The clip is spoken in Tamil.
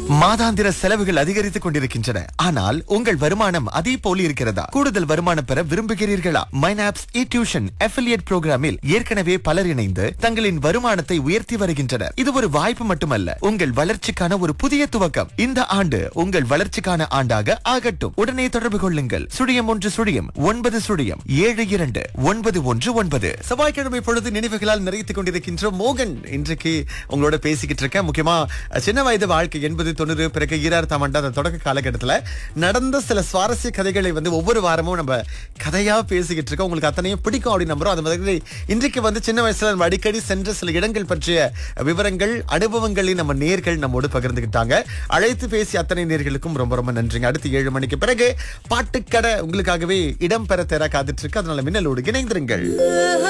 மாதாந்திர செலவுகள் அதிகரித்துக் கொண்டிருக்கின்றன ஆனால் உங்கள் வருமானம் அதே போல இருக்கிறதா கூடுதல் வருமானம் பெற விரும்புகிறீர்களா மைனாப்ஸ் இ டியூஷன் அஃபிலியேட் புரோகிராமில் ஏற்கனவே பலர் இணைந்து தங்களின் வருமானத்தை உயர்த்தி வருகின்றனர் இது ஒரு வாய்ப்பு மட்டுமல்ல உங்கள் வளர்ச்சிக்கான ஒரு புதிய துவக்கம் இந்த ஆண்டு உங்கள் வளர்ச்சிக்கான ஆண்டாக ஆகட்டும் உடனே தொடர்பு கொள்ளுங்கள் சுழியம் ஒன்று சுழியம் ஒன்பது சுழியம் ஏழு இரண்டு ஒன்பது ஒன்று ஒன்பது செவ்வாய்க்கிழமை பொழுது நினைவுகளால் நிறைத்துக் கொண்டிருக்கின்ற மோகன் இன்றைக்கு உங்களோட பேசிக்கிட்டு இருக்கேன் முக்கியமா சின்ன வயது வாழ்க்கை எண்பது தொண்ணூறு பிறகு ஈராயிரத்தாம் ஆண்டு அந்த தொடக்க காலகட்டத்துல நடந்த சில சுவாரஸ்ய கதைகளை வந்து ஒவ்வொரு வாரமும் நம்ம கதையா பேசிக்கிட்டு இருக்கோம் உங்களுக்கு அத்தனையும் பிடிக்கும் அப்படின்னு நம்புறோம் அது மாதிரி இன்றைக்கு வந்து சின்ன வயசுல நம்ம அடிக்கடி சென்ற சில இடங்கள் பற்றிய விவரங்கள் அனுபவங்களை நம்ம நேர்கள் நம்மோடு பகிர்ந்துக்கிட்டாங்க அழைத்து பேசிய அத்தனை நேர்களுக்கும் ரொம்ப ரொம்ப நன்றிங்க அடுத்து ஏழு மணிக்கு பிறகு பாட்டுக்கடை உங்களுக்காகவே இடம் பெற தேர காத்துட்டு இருக்கு அதனால மின்னலோடு இணைந்திருங்கள்